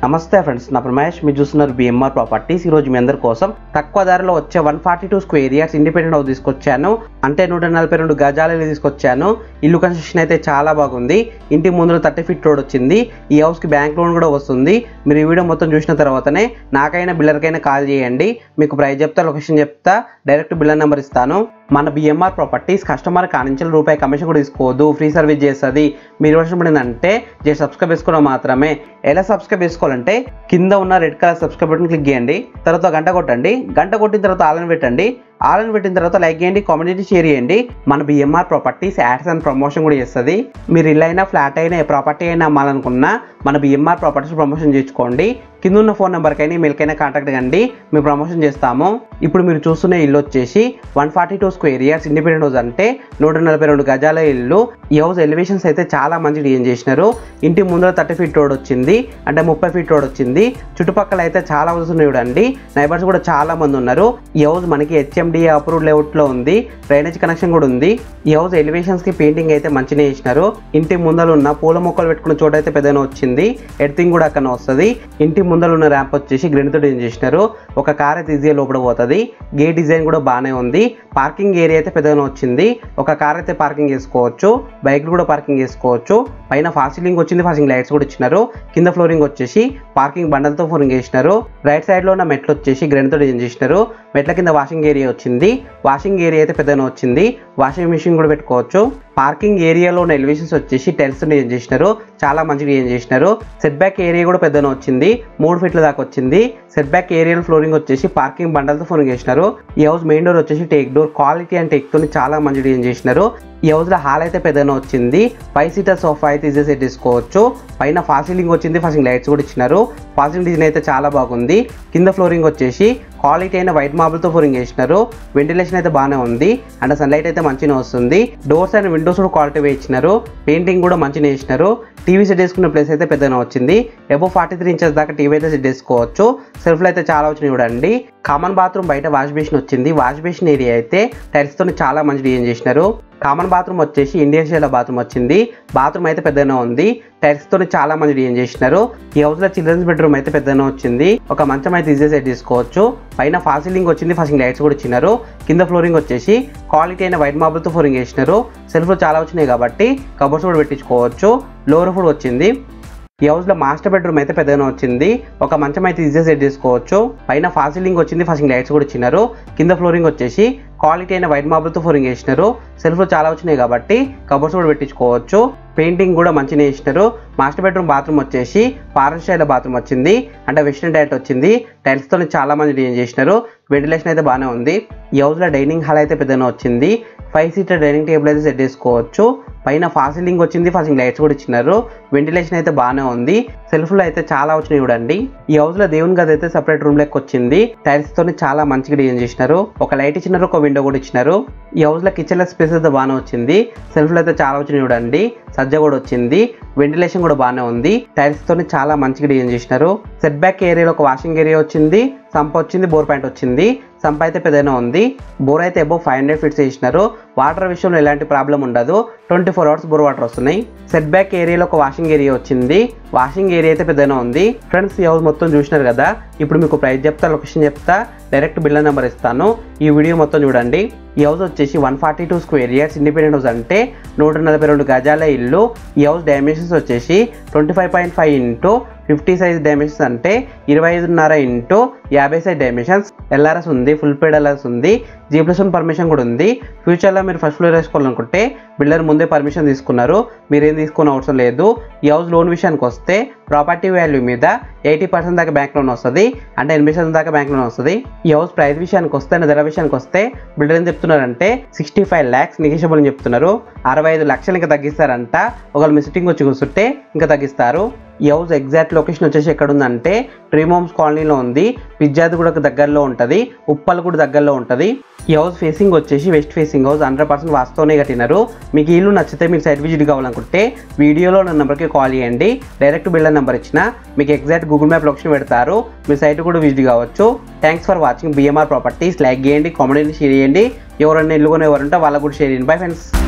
నమస్తే ఫ్రెండ్స్ నా ప్రమేష్ మీరు చూస్తున్నారు బిఎంఆర్ ప్రాపర్టీస్ ఈరోజు మీ అందరి కోసం తక్కువ ధరలో వచ్చే one forty two square yards independent house తీసుకొచ్చాను అంటే నూట నలభై రెండు గజాలు తీసుకొచ్చాను ఇల్లు కన్స్ట్రక్షన్ అయితే చాలా బాగుంది ఇంటి ముందు థర్టీ ఫీట్ రోడ్ వచ్చింది ఈ హౌస్కి బ్యాంక్ లోన్ కూడా వస్తుంది మీరు ఈ వీడియో మొత్తం చూసిన తర్వాతనే నాకైనా బిల్లర్కైనా కాల్ చేయండి మీకు ప్రైస్ చెప్తా లొకేషన్ చెప్తా డైరెక్ట్ బిల్లర్ నెంబర్ ఇస్తాను మన బిఎంఆర్ ప్రాపర్టీస్ కస్టమర్ కానించిన రూపాయి కమిషన్ కూడా తీసుకోవద్దు ఫ్రీ సర్వీస్ చేస్తుంది మీరు వర్షం పడిందంటే జస్ట్ సబ్స్క్రైబ్ చేసుకోవడం మాత్రమే ఎలా సబ్స్క్రైబ్ చేసుకోవాలంటే కింద ఉన్న red colour subscribe button click చేయండి తర్వాత గంట కొట్టండి గంట కొట్టిన తర్వాత ఆలని పెట్టండి ఆలని పెట్టిన తర్వాత లైక్ చేయండి కామెంట్ చేసి షేర్ చేయండి మన BMR properties ads and promotion కూడా చేస్తుంది మీరు ఇల్లు అయినా ఫ్లాట్ అయినా ఏ ప్రాపర్టీ అయినా అమ్మాలనుకున్నా మన బిఎంఆర్ ప్రాపర్టీస్ ప్రమోషన్ చేసుకోండి కింద ఉన్న ఫోన్ నెంబర్కైనా మెయిల్కైనా కాంటాక్ట్ కండి మేము ప్రమోషన్ చేస్తాము ఇప్పుడు మీరు చూస్తున్న ఇల్లు వచ్చేసి one forty two square yards independent house అంటే నూట నలభై రెండు గజాల ఇల్లు ఈ హౌస్ ఎలివేషన్స్ అయితే చాలా మంచి డిజైన్ చేసినారు ఇంటి ముందర థర్టీ ఫీట్ రోడ్ వచ్చింది అంటే ముప్పై ఫీట్ రోడ్ వచ్చింది చుట్టుపక్కల అయితే చాలా హౌస్ ఉన్నాయి చూడండి నైబర్స్ కూడా చాలా మంది ఉన్నారు ఈ హౌస్ మనకి హెచ్ఎండిఏ అప్రూవ్డ్ లేఅవుట్లో ఉంది డ్రైనేజ్ కనెక్షన్ కూడా ఉంది ఈ హౌస్ ఎలివేషన్స్ కి పెయింటింగ్ అయితే మంచిగా చేసినారు ఇంటి ముందర ఉన్న పూల మొక్కలు పెట్టుకున్న చోట అయితే పెద్దగా వచ్చింది ఎర్తింగ్ కూడా అక్కడ వస్తుంది ఇంటి ముందర ఉన్న ర్యాంప్ వచ్చేసి గ్రెన్తో డిజైన్ చేసినారు ఒక కార్ అయితే ఈజీగా లోపల పోతుంది గేట్ డిజైన్ కూడా బాగానే ఉంది పార్కింగ్ ఏరియా అయితే పెద్దగా వచ్చింది ఒక కార్ అయితే పార్కింగ్ చేసుకోవచ్చు బైక్లు కూడా పార్కింగ్ చేసుకోవచ్చు పైన ఫాస్టింగ్ వచ్చింది ఫాస్టింగ్ లైట్స్ కూడా ఇచ్చినారు కింద ఫ్లోరింగ్ వచ్చేసి పార్కింగ్ బండలతో ఫ్లోరింగ్ చేసినారు రైట్ సైడ్ లో ఉన్న మెట్లు వచ్చేసి గ్రెన్తో డిజైన్ చేసినారు మెట్ల కింద వాషింగ్ ఏరియా వచ్చింది వాషింగ్ ఏరియా అయితే పెద్దగా వచ్చింది వాషింగ్ మిషన్ కూడా పెట్టుకోవచ్చు పార్కింగ్ ఏరియాలో ఉన్న ఎలివేషన్స్ వచ్చేసి టెల్స్ డిజైన్ చేసినారు చాలా మంచిగా డిజైన్ చేసినారు సెట్ బ్యాక్ ఏరియా కూడా పెద్దగా వచ్చింది మూడు ఫీట్ల దాకా వచ్చింది సెట్ బ్యాక్ ఏరియా ఫ్లోరింగ్ వచ్చేసి పార్కింగ్ బండలతో ఫ్లోరింగ్ చేసినారు ఈ హౌస్ మెయిన్ డోర్ వచ్చేసి teak door quality and teak తోని చాలా మంచి డిజైన్ చేసినారు ఈ హౌస్ లో హాల్ అయితే పెద్దగా వచ్చింది ఫైవ్ సీటర్ సోఫా అయితే ఈజీ సెట్ తీసుకోవచ్చు పైన ఫాసిలింగ్ వచ్చింది ఫాసింగ్ లైట్స్ కూడా ఇచ్చినారు ఫాసిలింగ్ డిజైన్ అయితే చాలా బాగుంది కింద ఫ్లోరింగ్ వచ్చేసి క్వాలిటీ అయిన వైట్ మార్బుల్తో ఫ్లోరింగ్ చేసినారు వెంటిలేషన్ అయితే బాగానే ఉంది అండ్ సన్లైట్ అయితే మంచిగా వస్తుంది డోర్స్ అండ్ విండోస్ కూడా క్వాలిటీ ఇచ్చినారు పెయింటింగ్ కూడా మంచిగా వేసినారు టీవీ సెట్ చేసుకున్న ప్లేస్ అయితే పెద్దగా వచ్చింది ఎబో ఫార్టీ త్రీ ఇంచెస్ దాకా టీవీ అయితే సెట్ చేసుకోవచ్చు సెల్ఫ్లు అయితే చాలా వచ్చినాయి చూడండి కామన్ బాత్రూమ్ బయట వాష్ బేసిన్ వచ్చింది వాష్ బేసిన్ ఏరియా అయితే టైల్స్ తో చాలా మంచి డిజైన్ చేసినారు కామన్ బాత్రూమ్ వచ్చేసి ఇండియన్ స్టైల్ బాత్రూమ్ వచ్చింది బాత్రూమ్ అయితే పెద్దగానే ఉంది టైల్స్ తో చాలా మంచి డిజైన్ చేసినారు ఈ హౌస్ లో చిల్డ్రన్స్ బెడ్రూమ్ అయితే పెద్దగానే వచ్చింది ఒక మంచం అయితే ఈజీ సెట్ తీసుకోవచ్చు పైన ఫాసిలింగ్ వచ్చింది ఫాసింగ్ లైట్స్ కూడా ఇచ్చినారు కింద ఫ్లోరింగ్ వచ్చేసి క్వాలిటీ అయిన వైట్ మార్బుల్తో ఫ్లోరింగ్ చేసినారు సెల్ఫ్లు చాలా వచ్చినాయి కాబట్టి కబోర్డ్స్ కూడా పెట్టించుకోవచ్చు లోవర్ ఫుడ్ వచ్చింది ఈ హౌస్ లో మాస్టర్ బెడ్రూమ్ అయితే పెద్దగానే వచ్చింది ఒక మంచం అయితే ఈజీగా సెట్ చేసుకోవచ్చు పైన ఫాసిలింగ్ వచ్చింది ఫాసింగ్ లైట్స్ కూడా ఇచ్చినారు కింద ఫ్లోరింగ్ వచ్చేసి క్వాలిటీ అయిన వైట్ మార్బుల్తో ఫ్లోరింగ్ చేసినారు సెల్ఫ్లు చాలా వచ్చినాయి కాబట్టి కబోర్డ్స్ కూడా పెట్టించుకోవచ్చు పెయింటింగ్ కూడా మంచిగా వేసినారు మాస్టర్ బెడ్రూమ్ బాత్రూమ్ వచ్చేసి ఫారెన్ స్టైల్ బాత్రూమ్ వచ్చింది అంటే వెస్టర్న్ డైట్ వచ్చింది టైల్స్ తో చాలా మంది డిజైన్ చేసినారు వెంటిలేషన్ అయితే బాగానే ఉంది ఈ హౌస్ లో డైనింగ్ హాల్ అయితే పెద్దగా వచ్చింది ఫైవ్ సీటర్ డైనింగ్ టేబుల్ అయితే సెట్ చేసుకోవచ్చు పైన ఫాసిలింగ్ వచ్చింది ఫాసింగ్ లైట్స్ కూడా ఇచ్చినారు వెంటిలేషన్ అయితే బాగానే ఉంది సెల్ఫ్లో అయితే చాలా వచ్చినాయి చూడండి ఈ హౌస్ లో దేవుని గది అయితే సెపరేట్ రూమ్ లెక్క వచ్చింది టైల్స్ తోని చాలా మంచిగా డిజైన్ చేసినారు ఒక లైట్ ఇచ్చినారు ఒక విండో కూడా ఇచ్చినారు ఈ హౌస్ లో కిచెన్ లో స్పేస్ అయితే బాగానే వచ్చింది సెల్ఫ్లో అయితే చాలా వచ్చినాయి చూడండి సజ్జ కూడా వచ్చింది వెంటిలేషన్ కూడా బాగానే ఉంది టైల్స్ తోని చాలా మంచిగా డిజైన్ చేసినారు సెట్ బ్యాక్ ఏరియాలో ఒక వాషింగ్ ఏరియా వచ్చింది సంప వచ్చింది బోర్ పాయింట్ వచ్చింది సంప అయితే పెద్దగానే ఉంది బోర్ అయితే అబౌవ్ ఫైవ్ హండ్రెడ్ ఫీట్స్ చేసినారు వాటర్ విషయంలో ఎలాంటి ప్రాబ్లం ఉండదు twenty four hours bore water వస్తున్నాయి సెట్ బ్యాక్ ఏరియాలో ఒక వాషింగ్ ఏరియా వచ్చింది వాషింగ్ ఏరియా అయితే పెద్దగానే ఉంది ఫ్రెండ్స్ ఈ హౌస్ మొత్తం చూసినారు కదా ఇప్పుడు మీకు ప్రైస్ చెప్తా లొకేషన్ చెప్తా డైరెక్ట్ బిల్లర్ నెంబర్ ఇస్తాను ఈ వీడియో మొత్తం చూడండి ఈ హౌస్ వచ్చేసి one forty two square yards independent house అంటే నూట నలభై రెండు గజాల ఇల్లు ఈ హౌస్ డైమెన్షన్స్ వచ్చేసి twenty five point five into fifty size dimensions అంటే ఇరవై ఐదున్నర ఇంటూ యాభై సైజ్ డైమెన్షన్స్ ఎల్ఆర్ఎస్ ఉంది ఫుల్ పేడ్ ఎల్ఆర్ఎస్ ఉంది జీ ప్లస్ వన్ పర్మిషన్ కూడా ఉంది ఫ్యూచర్లో మీరు ఫస్ట్ ఫ్లోర్ వేసుకోవాలనుకుంటే బిల్డర్ ముందే పర్మిషన్ తీసుకున్నారు మీరేం తీసుకున్న అవసరం లేదు ఈ హౌస్ లోన్ విషయానికి వస్తే ప్రాపర్టీ వాల్యూ మీద ఎయిటీ పర్సెంట్ దాకా బ్యాంక్ లోన్ వస్తుంది అంటే ఎనభై శాతం దాకా బ్యాంక్ లోన్ వస్తుంది ఈ హౌస్ ప్రైస్ విషయానికి వస్తే ధర విషయానికి వస్తే బిల్డర్ ఏం చెప్తున్నారంటే సిక్స్టీ ఫైవ్ ల్యాక్స్ నెగిషియబుల్ అని చెప్తున్నారు అరవై ఐదు లక్షలు ఇంకా తగ్గిస్తారంట ఒకవేళ మీ సిట్టింగ్ వచ్చి కూర్చుంటే ఇంకా తగ్గిస్తారు ఈ హౌస్ ఎగ్జాక్ట్ లొకేషన్ వచ్చేసి ఎక్కడ ఉందంటే డ్రీమ్ హోమ్స్ కాలనీలో ఉంది విద్యార్థి దగ్గరలో ఉంటుంది ఉప్పల్ కూడా దగ్గరలో ఉంటుంది ఈ హౌస్ ఫేసింగ్ వచ్చేసి west facing house hundred percent వాస్తవనే కట్టినారు మీకు ఈ ఇల్లు నచ్చితే మీకు సైట్ విజిట్ కావాలనుకుంటే వీడియోలో నా నెంబర్కి కాల్ చేయండి డైరెక్ట్ బిల్డర్ నెంబర్ ఇచ్చిన మీకు ఎగ్జాక్ట్ గూగుల్ మ్యాప్ లొకేషన్ పెడతారు మీ సైట్ కూడా విజిట్ కావచ్చు thanks for watching BMR properties like చేయండి కామెంట్ షేర్ చేయండి ఎవరైనా ఇల్లు కొనే ఎవరుంటే వాళ్ళకు కూడా షేర్ చేయండి బై ఫ్రెండ్స్